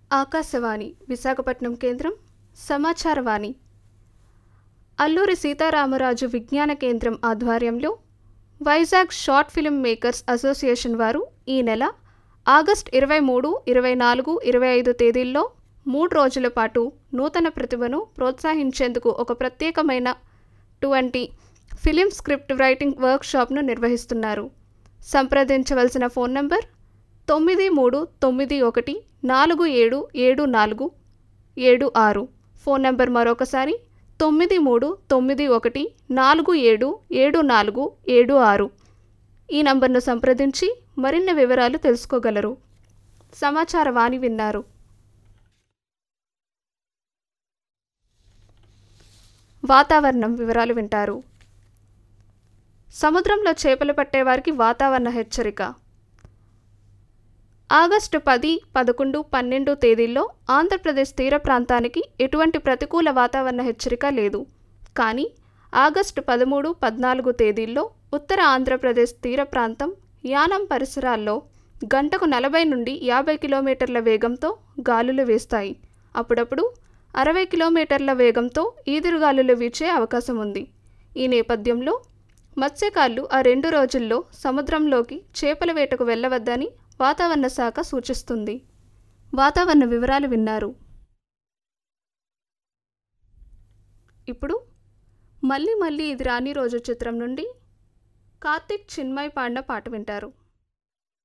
ఆకాశవాణి విశాఖపట్నం కేంద్రం సమాచారవాణి అల్లూరి సీతారామరాజు విజ్ఞాన కేంద్రం ఆధ్వర్యంలో Vizag short film makers association వారు ఈ నెల ఆగస్ట్ ఇరవై మూడు ఇరవై నాలుగు ఇరవై ఐదు తేదీల్లో మూడు రోజుల పాటు నూతన ప్రతిభను ప్రోత్సహించేందుకు ఒక ప్రత్యేకమైన టువంటి ఫిలిం స్క్రిప్ట్ రైటింగ్ వర్క్షాప్ను నిర్వహిస్తున్నారు సంప్రదించవలసిన ఫోన్ నంబర్ తొమ్మిది మూడు తొమ్మిది ఒకటి నాలుగు ఏడు ఏడు నాలుగు ఏడు ఆరు ఫోన్ నంబర్ మరొకసారి తొమ్మిది మూడు తొమ్మిది ఒకటి నాలుగు ఏడు ఏడు నాలుగు ఏడు ఆరు ఈ నంబర్ను సంప్రదించి మరిన్ని వివరాలు తెలుసుకోగలరు సమాచార వాణి విన్నారు వాతావరణం వివరాలు వింటారు సముద్రంలో చేపలు పట్టేవారికి వాతావరణ హెచ్చరిక ఆగస్టు పది పదకొండు పన్నెండు తేదీల్లో ఆంధ్రప్రదేశ్ తీర ప్రాంతానికి ఎటువంటి ప్రతికూల వాతావరణ హెచ్చరిక లేదు కానీ ఆగస్టు పదమూడు పద్నాలుగు తేదీల్లో ఉత్తర ఆంధ్రప్రదేశ్ తీర ప్రాంతం యానం పరిసరాల్లో గంటకు నలభై నుండి యాభై కిలోమీటర్ల వేగంతో గాలులు వీస్తాయి అప్పుడప్పుడు అరవై కిలోమీటర్ల వేగంతో ఈదురుగాలులు వీచే అవకాశం ఉంది ఈ నేపథ్యంలో మత్స్యకారులు ఆ రెండు రోజుల్లో సముద్రంలోకి చేపల వేటకు వెళ్ళవద్దని వాతావరణ శాఖ సూచిస్తుంది వాతావరణ వివరాలు విన్నారు ఇప్పుడు మళ్ళీ మళ్ళీ ఇది రాని రోజు చిత్రం నుండి కార్తిక్ చిన్మయ్ పాడిన పాట వింటారు